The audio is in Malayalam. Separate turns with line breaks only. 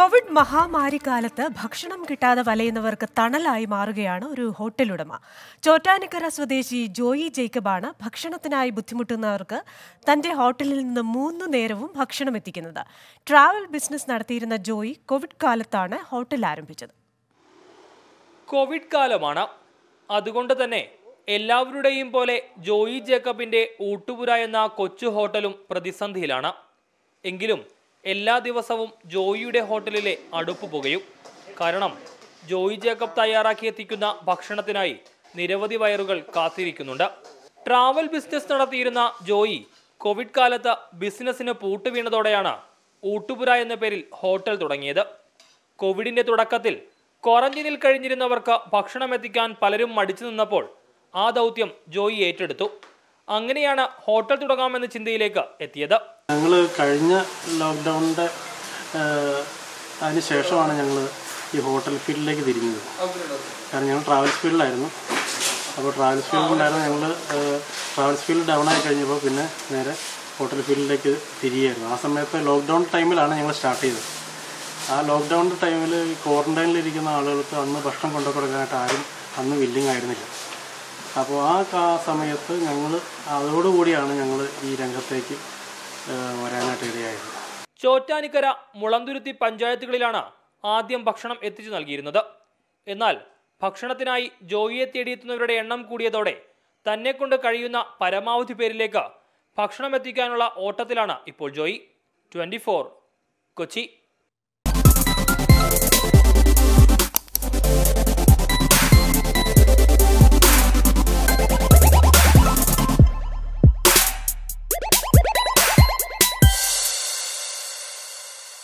കോവിഡ് മഹാമാരി കാലത്ത് ഭക്ഷണം കിട്ടാതെ വലയുന്നവർക്ക് തണലായി മാറുകയാണ് ഒരു ഹോട്ടൽ ഉടമ ചോറ്റാനിക്കര സ്വദേശി ജോയി ജേക്കബാണ് ഭക്ഷണത്തിനായി ബുദ്ധിമുട്ടുന്നവർക്ക് തന്റെ ഹോട്ടലിൽ നിന്ന് മൂന്നു നേരവും ഭക്ഷണം എത്തിക്കുന്നത് ട്രാവൽ ബിസിനസ് നടത്തിയിരുന്ന ജോയി കോവിഡ് കാലത്താണ് ഹോട്ടൽ ആരംഭിച്ചത്
കോവിഡ് കാലമാണ് അതുകൊണ്ട് തന്നെ എല്ലാവരുടെയും പോലെ ജോയി ജേക്കബിന്റെ ഊട്ടുപുര എന്ന കൊച്ചു ഹോട്ടലും പ്രതിസന്ധിയിലാണ് എങ്കിലും എല്ലാ ദിവസവും ജോയിയുടെ ഹോട്ടലിലെ അടുപ്പ് പുകയും കാരണം ജോയി ജേക്കബ് തയ്യാറാക്കി എത്തിക്കുന്ന ഭക്ഷണത്തിനായി നിരവധി വയറുകൾ കാത്തിരിക്കുന്നുണ്ട് ട്രാവൽ ബിസിനസ് നടത്തിയിരുന്ന ജോയി കോവിഡ് കാലത്ത് ബിസിനസ്സിന് പൂട്ടുവീണതോടെയാണ് ഊട്ടുപുര എന്ന പേരിൽ ഹോട്ടൽ തുടങ്ങിയത് കോവിഡിന്റെ തുടക്കത്തിൽ ക്വാറന്റീനിൽ കഴിഞ്ഞിരുന്നവർക്ക് ഭക്ഷണം എത്തിക്കാൻ പലരും മടിച്ചു നിന്നപ്പോൾ ആ ദൗത്യം ജോയി ഏറ്റെടുത്തു അങ്ങനെയാണ് ഹോട്ടൽ തുടങ്ങാമെന്ന ചിന്തയിലേക്ക് എത്തിയത്
ഞങ്ങൾ കഴിഞ്ഞ ലോക്ക്ഡൗണിൻ്റെ അതിന് ശേഷമാണ് ഞങ്ങൾ ഈ ഹോട്ടൽ ഫീൽഡിലേക്ക് തിരിഞ്ഞത് കാരണം ഞങ്ങൾ ട്രാവൽസ് ഫീൽഡിലായിരുന്നു അപ്പോൾ ട്രാവൽസ് ഫീൽഡിലായിരുന്നു ഞങ്ങൾ ട്രാവൽസ് ഫീൽഡ് ഡൗൺ ആയി കഴിഞ്ഞപ്പോൾ പിന്നെ നേരെ ഹോട്ടൽ ഫീൽഡിലേക്ക് തിരികെയായിരുന്നു ആ സമയത്ത് ലോക്ക്ഡൗൺ ടൈമിലാണ് ഞങ്ങൾ സ്റ്റാർട്ട് ചെയ്തത് ആ ലോക്ക്ഡൗൺ ടൈമിൽ ഈ ക്വാറന്റൈനിലിരിക്കുന്ന ആളുകൾക്ക് അന്ന് ഭക്ഷണം കൊണ്ടു കൊടുക്കാനായിട്ട് ആരും അന്ന് വില്ലിങ് ആയിരുന്നില്ല അപ്പോൾ ആ കാ- സമയത്ത് ഞങ്ങൾ അതോടുകൂടിയാണ് ഞങ്ങൾ ഈ രംഗത്തേക്ക് ഏഹ്, വരാനായിട്ട് ഇടയായത്
ചോറ്റാനിക്കര മുളന്തുരുത്തി പഞ്ചായത്തുകളിലാണ് ആദ്യം ഭക്ഷണം എത്തിച്ചു നൽകിയിരുന്നത് എന്നാൽ ഭക്ഷണത്തിനായി ജോയിയെ തേടിയെത്തുന്നവരുടെ എണ്ണം കൂടിയതോടെ തന്നെ കൊണ്ട് കഴിയുന്ന പരമാവധി പേരിലേക്ക് ഭക്ഷണം എത്തിക്കാനുള്ള ഓട്ടത്തിലാണ് ഇപ്പോൾ ജോയി ട്വന്റി കൊച്ചി